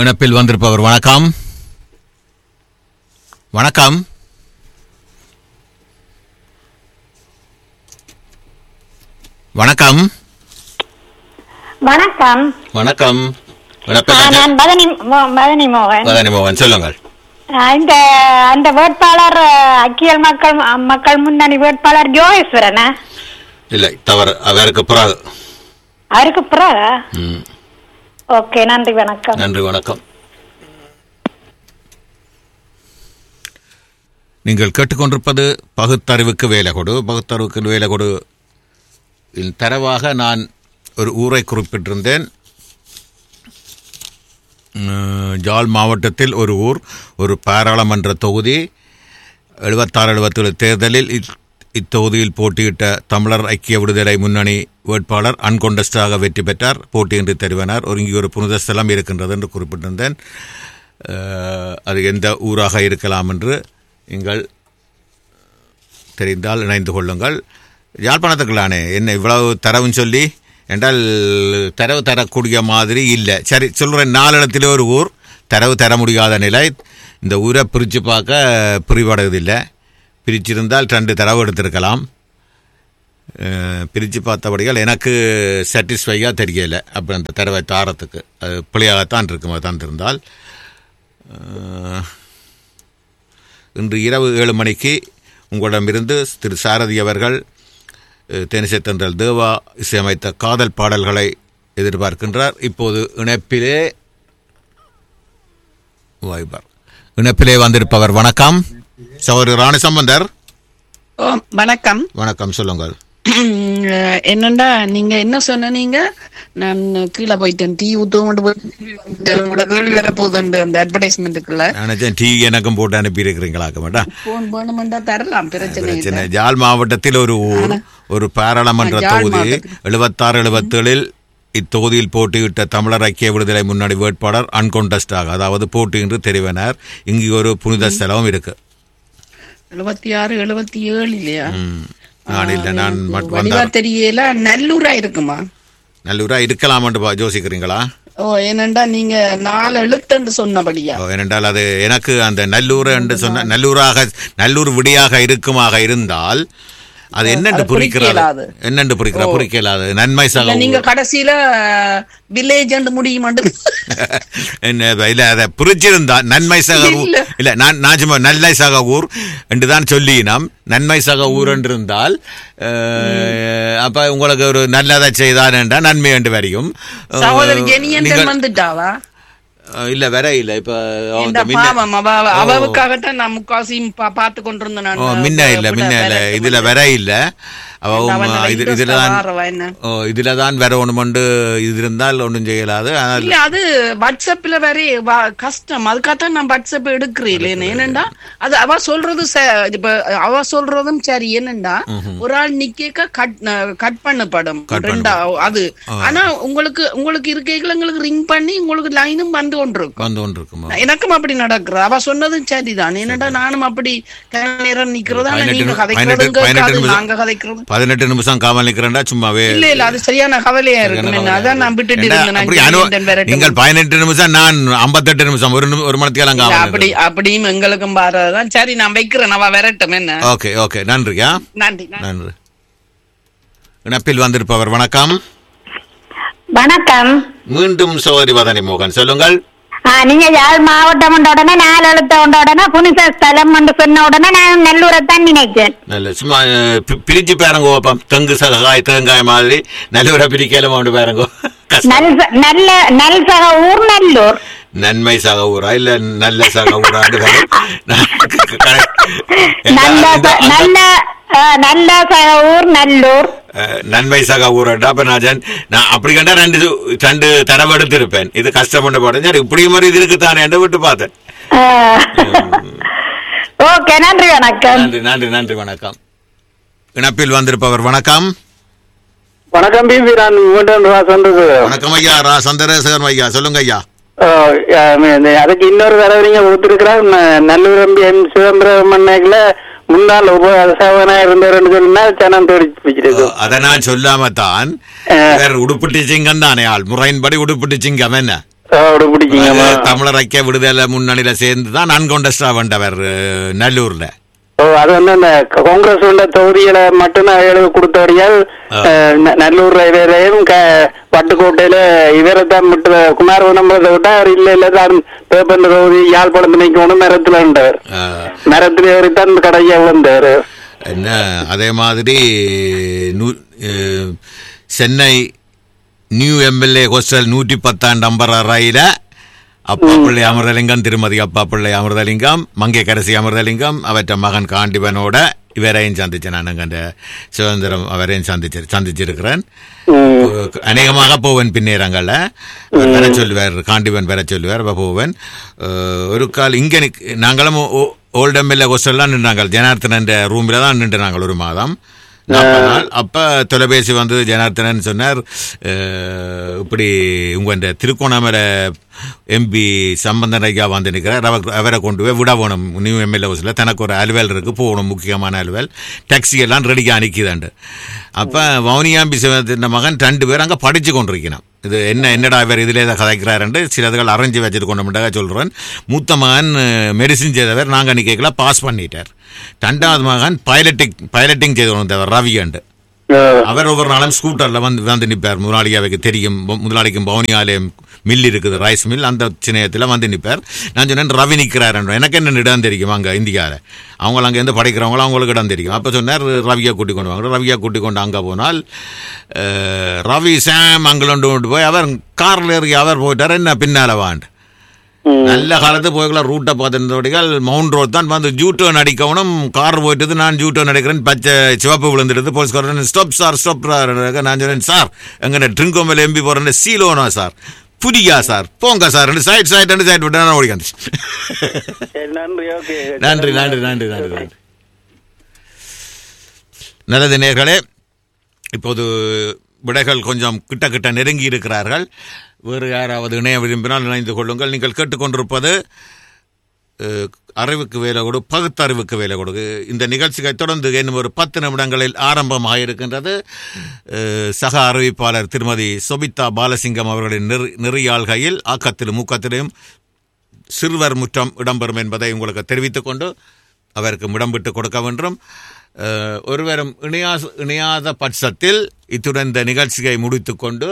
இணைப்பில் வந்திருப்பவர் வணக்கம் வணக்கம் வணக்கம் வணக்கம் வணக்கம் ஆ, இணைப்பில் நான் பதனி மோ- பதனி மோகன் மதனி மோகன் சொல்லுங்கள் ஆ, இந்த அந்த வேட்பாளர் ஆ, அக்கியல் மக்கள் மக்கள் முன்னணி வேட்பாளர் ஜோகேஸ்வரனா இல்லை தவறு அவருக்கு பிறகு அவருக்கு பிறகு ம், ஓகே நன்றி வணக்கம் நன்றி வணக்கம் நீங்கள் கேட்டுக்கொண்டிருப்பது பகுத்தறிவுக்கு வேலை கொடு பகுத்தறிவுக்கு வேலை கொடு இன் தரவாக நான் ஒரு ஊரை குறிப்பிட்டிருந்தேன் உம், ஜாழ் மாவட்டத்தில் ஒரு ஊர் ஒரு பாராளுமன்ற தொகுதி எழுபத்தாறு எழுபத்தேழு தேர்தலில் இத்- இத்தொகுதியில் போட்டியிட்ட தமிழர் ஐக்கிய விடுதலை முன்னணி வேட்பாளர் அன்கொண்டஸ்டாக வெற்றி பெற்றார் போட்டியின்றி தெரிவினார் ஒரு இங்கே ஒரு புனித ஸ்தலம் இருக்கின்றது என்று குறிப்பிட்டிருந்தேன் அஹ், அது எந்த ஊராக இருக்கலாம் என்று நீங்கள் தெரிந்தால் இணைந்து கொள்ளுங்கள் யாழ்ப்பாணத்துக்குள்ளானே என்ன இவ்வளவு தரவுன்னு சொல்லி என்றால் தரவு தரக்கூடிய மாதிரி இல்லை சரி சொல்கிறேன் நாலு இடத்துல ஒரு ஊர் தரவு தர முடியாத நிலை இந்த ஊரை பிரித்து பார்க்க பிரிவடைவதில்லை பிரிச்சிருந்தால் ரெண்டு தரவு எடுத்திருக்கலாம் பிரித்து பார்த்தபடியால் எனக்கு சாட்டிஸ்ஃபையாக தெரியலை அப்போ அந்த தரவை தாரத்துக்கு அது பிள்ளையாகத்தான் இருக்குமா தந்திருந்தால் அஹ், இன்று இரவு ஏழு மணிக்கு உங்களிடமிருந்து திரு சாரதி அவர்கள் அஹ், தேனிசை தென்றல் தேவா இசையமைத்த காதல் பாடல்களை எதிர்பார்க்கின்றார் இப்போது இணைப்பிலே வாய்ப்பார் இணைப்பிலே வந்திருப்பவர் வணக்கம் சகோதரி ராணி சம்பந்தர் ஓ வணக்கம் வணக்கம் சொல்லுங்கள் அஹ், என்னண்டா நீங்க என்ன சொன்னீங்க நான் கீழே போயிட்டேன் டீ ஊத்துவோம் உங்களோட கேள்வி வர போகுதுண்டு அந்த அட்வர்டைஸ்மெண்ட்டுக்குள்ள நினைச்சேன் டீ எனக்கும் போட்டு அனுப்பி இருக்கிறீங்களாக்க மாட்டா போன் வேணுமெண்டா தரலாம் பிரச்சனை இல்லை பிரச்சனை ஜாழ் மாவட்டத்தில் ஒரு ஊர் ஒரு பாராளுமன்ற ஆ, ஜாழ் தொகுதி மாவட்டத்தில். எழுபத்தாறு எழுபத்தேழில் இத்தொகுதியில் போட்டியிட்ட தமிழர் ஐக்கிய விடுதலை முன்னணி வேட்பாளர் அன்கொண்டஸ்டாக அதாவது போட்டியின்றி தெரிவினார் இங்கு ஒரு புனித ஸ்தலம் இருக்கு எழுபத்தி ஆறு எழுபத்தி ஏழு இல்லையா ம். நான் இல்லை நான் மட்- வடிவா வந்தார் தெரியல நல்லூரா இருக்குமா நல்லூரா இருக்கலாமான்னு பா- யோசிக்கிறீங்களா ஓ என்னண்டா நீங்க நாலு எழுத்துன்னு சொன்னபடியா ஓ, ஏனென்றால் அது எனக்கு அந்த நல்லூர் என்று சொன்ன நல்லூராக நல்லூர் விடியாக இருக்குமாக இருந்தால் அது என்னென்று அது புரிக்கிறது குறிக்கலாது. என்னென்று புரிக்கிற புரிக்கலாது நன்மை இல்ல சக நீங்க கடைசியில வில்லேஜ் முடியும் என்ன இல்ல அதை புரிச்சிருந்தா நன்மை சக ஊர் இல்ல. இல்ல நான் நான் சும்மா நல்லை சக ஊர் என்று தான் சொல்லி நாம் நன்மை சக ஊர் என்று இருந்தால் அஹ், அப்ப உங்களுக்கு ஒரு நல்லதை செய்தான் என்றால் நன்மை என்று வரையும் அஹ், சகோதரி ஜெனியன் நீங்கள்- வந்துட்டாவா அஹ், இல்ல வர இல்ல இப்ப இந்த அவங்க முன்ன- பாவம் அவ அவ- அவவுக்காகத்தான் நான் முக்காசி பா- பார்த்து கொண்டிருந்தேன் நான் ஓ மின்ன இல்ல மின்ன இல்ல இதுல வர இல்ல அவ அவன் உம், நல்ல இது interest இதுல தான் வாரவா என்ன? ஓ இதுல தான் வரணுமெண்டு இது இருந்தால் ஒன்றும் செய்யலாது ஆனால் இல்ல அது வாட்ஸ்அப்ல வேற வா- கஷ்டம் அதுக்காகத்தான் நான் வாட்ஸ்அப் எடுக்கிறேன் ஏனண்டா அது அவ சொல்றது ச- இப்ப அவ சொல்றதும் சரி என்னண்டா ஒரு ஆள் நிக்க கட் கட் பண்ணப்படும் Cut ரெண்டா அது ஆனா உங்களுக்கு உங்களுக்கு இருக்கைகள் உங்களுக்கு ரிங் பண்ணி உங்களுக்கு லைனும் வந்து கொண்டிருக்கும் வந்து கொண்டு இருக்குமா எனக்கும் அப்படி நடக்குது அவ சொன்னதும் சரிதான் என்னடா நானும் அப்படி கன நேரம் நிக்கிறதா பதினெட்டு நீங்க நிமி- கதைக்கிறதும் பதினெட்டு- பதினெட்டு கேட்காது நிமிஷம். நாங்க கதைக்கிறதும் பதினெட்டு நிமிஷம் காவல் நிக்கிறேன்டா சும்மாவே இல்ல இல்ல அது சரியான கவலையா இருக்கும் என்ன அதான் நான் விட்டுட்டு என்ன, இருந்தேன் நான் அப்படி அனு- ஜெனியன் வரட்டும். நீங்கள் பதினெட்டு நிமிஷம் நான் ஐம்பத்தெட்டு நிமிஷம் ஒரு நிமி- ஒரு மணித்தேலாம் இல்ல, காவல் அப்படி அப்படியும் எங்களுக்கும் பாரதான் சரி நான் வைக்கிறேன் அவ வரட்டும் என்ன ஓகே ஓகே நன்றியா நன்றி நன்றி. நன்றி இணைப்பில் வந்திருப்பவர் வணக்கம் வணக்கம் மீண்டும் சோதரி வதனி மோகன் சொல்லுங்கள் ஆ, நீங்க யாழ் மாவட்டம் என்ற உடனே நாலு எழுத்த உண்ட உடனே புனித ஸ்தலம் என்று சொன்ன உடனே நான் நல்லூரை தான் நினைச்சேன் நல்ல சும்மா அஹ், பி- பிரிச்சு பாருங்க ஓப்பம் தெங்கு சகாய் தேங்காய் மாதிரி நல்லூரை பிரிக்கல கொண்டு பாருங்க கஷ்டம். நல் ச- நல்ல நல் சக ஊர் நல்லூர் நன்மை சக ஊரா இல்ல நல்ல சக ஊரான்னு பாரு. நான் நல்ல இந்த- ச- அந்த- நல்ல ஆ, நல்ல சக ஊர் நல்லூர் அஹ், நன்மை சக ஊரண்டா அப்ப நான் ஜன்- நான் அப்படி கண்டா ரெண்டு சு- ரெண்டு தடவை எடுத்திருப்பேன் இது கஷ்டம் பண்ண போட்டேன் சரி இப்படி மாதிரி இது இருக்குதானே என்று விட்டு பார்த்தேன் ஓகே நன்றி வணக்கம் நன்றி நன்றி நன்றி வணக்கம் இணைப்பில் வந்திருப்பவர் வணக்கம் வணக்கம் பிபி நான் மீண்டும் சொல்றது வணக்கம் ஐயா ரா சந்திரசேகர் ஐயா சொல்லுங்க ஐயா அதுக்கு இன்னொரு தடவை நீங்க ஒத்துருக்கிறேன் நல்லூர் எம்பி எம் சிதம்பரம் அன்னைக்குல முன்னாள் உபசவனா இருந்தவர்னு சொன்னா சனம் தேடி பிடிச்சிருக்கு அதை நான் சொல்லாம தான் அஹ். வேற உடுப்பிட்டு சிங்கம் தானே ஆள் முறையின்படி உடுப்பிட்டு சிங்கம் என்ன அவரு பிடிச்சிங்கம்மா தமிழர் ஐக்கிய விடுதலை முன்னணியில சேர்ந்து தான் அன்கொண்டஸ்டா வந்தவர் அஹ், நல்லூர்ல ஓ அது வந்து அந்த காங்கிரஸ் உள்ள தொகுதியில மட்டும்தான் எழுத கொடுத்தவர்கள் அஹ், ந- நல்லூர் ரயிலையும் பட்டுக்கோட்டையில இவரை தான் விட்டு குமார் நம்பரத்தை விட்டா அவர் இல்ல இல்ல தான் பேப்பர் தொகுதி யாழ்ப்பாணத்து நிக்கணும் மரத்துல இருந்தவர் அஹ், மரத்துல ஏறித்தான் கடையா விழுந்தாரு என்ன அதே மாதிரி நூ- அஹ், சென்னை நியூ எம்எல்ஏ ஹோஸ்டல் நூற்றி பத்தாம் நம்பர் அறையில அப்பா பிள்ளை அமிர்தலிங்கம் திருமதி அப்பா பிள்ளை அமிர்தலிங்கம் மங்கை கரசி அமிர்தலிங்கம் அவற்ற மகன் காண்டிபனோட இவரையும் சந்திச்சேன் நான் அந்த சுதந்திரம் அவரையும் சந்திச்சு சந்திச்சிருக்கிறேன் ம். அநேகமாக போவன் பின்னேரங்கள்ல அவர் வர சொல்லுவார் காண்டிவன் வர சொல்லுவார் அப்ப போவன் அஹ், ஒரு கால் இங்க நிக்க- நாங்களும் ஓல்டு எம்எல்ஏ ஹோஸ்டல்லாம் நின்றாங்க ஜனார்த்தனன் ரூமில் தான் நின்று நாங்கள் ஒரு மாதம் நாற்பது நாள் அப்ப தொலைபேசி வந்து ஜனார்த்தனன் சொன்னார் அஹ், இப்படி உங்க இந்த திருக்கோணமலை எம்பி சம்பந்தன் ஐயா வந்து நிற்கிறார் அவர் அவரை கொண்டு போய் விட போகணும் நியூ எம்எல்ஏ ஹவுஸில் தனக்கு ஒரு அலுவல் இருக்கு போகணும் முக்கியமான அலுவல் டாக்ஸி எல்லாம் ரெடியாக அனுக்கிதாண்டு அப்ப வவுனியாம்பி சிவத்தின் மகன் ரெண்டு பேர் அங்க படிச்சு கொண்டிருக்கணும் இது என்ன என்னடா இவர் இதிலே இதை கதைக்கிறாருன்னு சிலதுகள் அரைஞ்சு வச்சுட்டு கொண்டு சொல்றேன் மூத்த மகன் மெடிசின் செய்தவர் நாங்க அன்னைக்கு பாஸ் பண்ணிட்டார் ரெண்டாவது மகன் பைலட்டிங் பைலட்டிங் செய்து கொண்டவர் ரவிகண்டு அஹ், அவர் ஒவ்வொரு நாளும் ஸ்கூட்டர்ல வந்து வந்து நிற்பார் முதலாளி அவைக்கு தெரியும் மு- முதலாளிக்கும் பவுனியாலயம் மில் இருக்குது ரைஸ் மில் அந்த சின்னயத்தில் வந்து நிற்பார் நான் சொன்னேன் ரவி நிற்கிறார் எனக்கு என்ன இடம் தெரியும் அங்கே இந்தியாவில் அவங்க அங்கேருந்து படிக்கிறவங்களும் அவங்களுக்கு இடம் தெரியும் அப்போ சொன்னார் ரவியை கூட்டி கொண்டு வாங்க ரவியை கூட்டி கொண்டு அங்கே போனால் அஹ், ரவி சாம் அங்கலோண்டு கொண்டு போய் அவர் காரில் ஏறி அவர் போயிட்டார் என்ன பின்னால வாண்டு ம். நல்ல காலத்து போய்க்கலாம் ரூட்டை பார்த்துருந்தபடிகள் மவுண்ட் ரோட் தான் வந்து ஜூ டர்ன் அடிக்கணும் கார் போயிட்டது நான் ஜூ டர்ன் அடிக்கிறேன் பச்சை சிவப்பு விழுந்துடுது போலீஸ்காரன் ஸ்டாப் சார் ஸ்டாப் நான் சொன்னேன் சார் எங்க ட்ரிங்கோமில் எம்பி போறேன் சீலோனா சார் புரியா சார் போங்க சார் ரெண்டு சைட் சைட் ரெண்டு சைட் விட்டு நான் ஓடிக்காந்து சரி, நன்றி ஓகே நன்றி நன்றி நன்றி நன்றி நன்றி நல்லது நேர்களே இப்போது விடைகள் கொஞ்சம் கிட்ட கிட்ட நெருங்கி இருக்கிறார்கள் வேறு யாராவது இணைய விரும்பினால் இணைந்து கொள்ளுங்கள் நீங்கள் கேட்டுக்கொண்டிருப்பது அஹ், அறிவுக்கு வேலை கொடு பகுத்தறிவுக்கு வேலை கொடு இந்த நிகழ்ச்சியை தொடர்ந்து இன்னும் ஒரு பத்து நிமிடங்களில் ஆரம்பமாக இருக்கின்றது அஹ், சக அறிவிப்பாளர் திருமதி சொபிதா பாலசிங்கம் அவர்களின் நெறி நெறியாள்கையில் ஆக்கத்திலும் ஊக்கத்திலும் சிறுவர் முற்றம் இடம்பெறும் என்பதை உங்களுக்கு தெரிவித்துக் கொண்டு அவருக்கு இடம் விட்டு கொடுக்க வேண்டும் அஹ், ஒருவரும் இணையா இணையாத பட்சத்தில் இத்துடன் இந்த நிகழ்ச்சியை முடித்துக்கொண்டு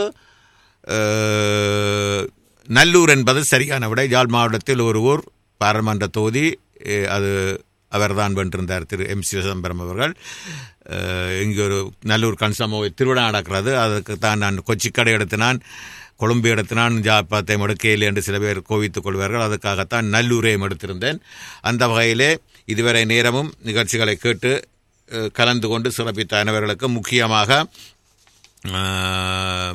அஹ், நல்லூர் என்பது சரியான விடை யாழ் மாவட்டத்தில் ஒரு ஊர் பாராளுமன்ற தொகுதி அஹ், அது அவர்தான் வென்றிருந்தார் திரு எம் சிதம்பரம் அவர்கள் அஹ், இங்கே ஒரு நல்லூர் கன்சமோ திருவிழா நடக்கிறது அதுக்கு தான் நான் கொச்சிக்கடை எடுத்தினான் கொழும்பு எடுத்தினான் ஜாப்பாத்தை எடுக்கையில் என்று சில பேர் கோவித்துக் கொள்வார்கள் அதுக்காகத்தான் நல்லூரையும் எடுத்திருந்தேன் அந்த வகையிலே இதுவரை நேரமும் நிகழ்ச்சிகளை கேட்டு அஹ், கலந்து கொண்டு சிறப்பித்த அனைவர்களுக்கு முக்கியமாக அஹ்,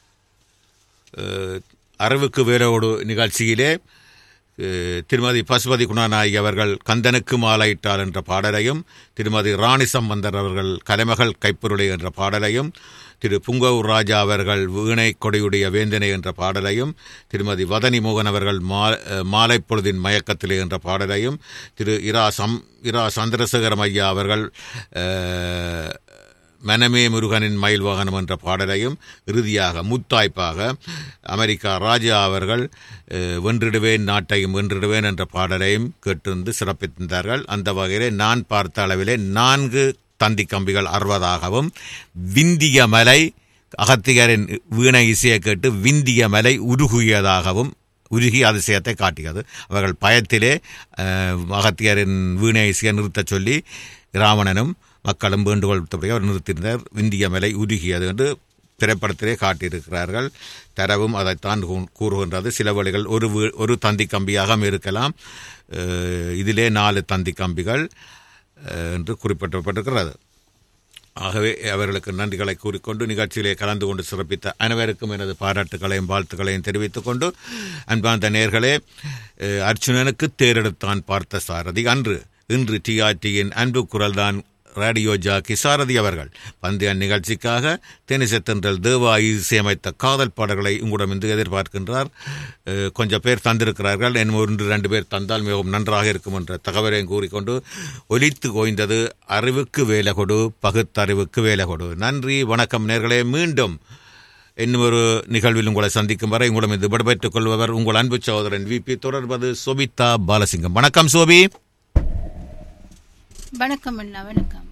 அஹ், அறிவுக்கு வேரோடு நிகழ்ச்சியிலே அஹ், திருமதி பசுபதி குணநாயகி அவர்கள் கந்தனுக்கு மாலையிட்டாள் என்ற பாடலையும் திருமதி ராணி சம்பந்தர் அவர்கள் கலைமகள் கைப்பொருளை என்ற பாடலையும் திரு புங்கவூர் ராஜா அவர்கள் வீணை கொடையுடைய வேந்தனை என்ற பாடலையும் திருமதி வதனி மோகன் அவர்கள் மா அஹ், மாலை பொழுதின் மயக்கத்திலே என்ற பாடலையும் திரு இரா சம் இரா சந்திரசேகரம் ஐயா அவர்கள் அஹ், மனமே முருகனின் மயில் வாகனம் என்ற பாடலையும் இறுதியாக முத்தாய்ப்பாக அமெரிக்கா ராஜா அவர்கள் அஹ், வென்றிடுவேன் நாட்டையும் வென்றிடுவேன் என்ற பாடலையும் கேட்டிருந்து சிறப்பித்திருந்தார்கள் அந்த வகையிலே நான் பார்த்த அளவிலே நான்கு தந்தி கம்பிகள் அறுபதாகவும் விந்திய மலை அகத்தியரின் வீணை இசையை கேட்டு விந்திய மலை உருகியதாகவும் உருகி அதிசயத்தை காட்டியது அவர்கள் பயத்திலே அஹ், அகத்தியரின் வீணை இசையை நிறுத்தச் சொல்லி ராவணனும் மக்களும் வேண்டுகோள் விடுத்தபடி அவர் நிறுத்தினார் விந்திய மலை உருகியது என்று திரைப்படத்திலே காட்டியிருக்கிறார்கள் தரவும் அதைத்தான் கூ- கூறுகின்றது சில வழிகள் ஒரு வீ- ஒரு தந்தி கம்பியாக இருக்கலாம் அஹ், இதிலே நாலு தந்தி கம்பிகள் அஹ், என்று குறிப்பிடப்பட்டிருக்கிறது ஆகவே அவர்களுக்கு நன்றிகளை கூறிக்கொண்டு நிகழ்ச்சியிலே கலந்து கொண்டு சிறப்பித்த அனைவருக்கும் எனது பாராட்டுகளையும் வாழ்த்துக்களையும் தெரிவித்துக் கொண்டு அன்பார்ந்த நேர்களே அர்ச்சுனனுக்கு தேரெடுத்தான் பார்த்த சாரதி அன்று இன்று டிஆர்டியின் அன்பு குரல்தான் ரேடியோ ஜாக்கி சாரதி அவர்கள் பந்தய நிகழ்ச்சிக்காக தெனிசத்தென்றல் தேவா இசையமைத்த காதல் பாடல்களை உங்களிடம் இன்று எதிர்பார்க்கின்றார் அஹ், கொஞ்சம் பேர் தந்திருக்கிறார்கள் என் ஒன்று ரெண்டு பேர் தந்தால் மிகவும் நன்றாக இருக்கும் என்ற தகவலையும் கூறிக்கொண்டு ஒலித்து ஓய்ந்தது அறிவுக்கு வேலை கொடு பகுத்தறிவுக்கு வேலை கொடு நன்றி வணக்கம் நேர்களே மீண்டும் இன்னும் ஒரு நிகழ்வில் உங்களை சந்திக்கும் வரை உங்களிடம் இது விடைபெற்றுக் கொள்பவர் உங்கள் அன்பு சகோதரன் விபி தொடர்பது சோபிதா பாலசிங்கம் வணக்கம் சோபி வணக்கம் அண்ணா வணக்கம்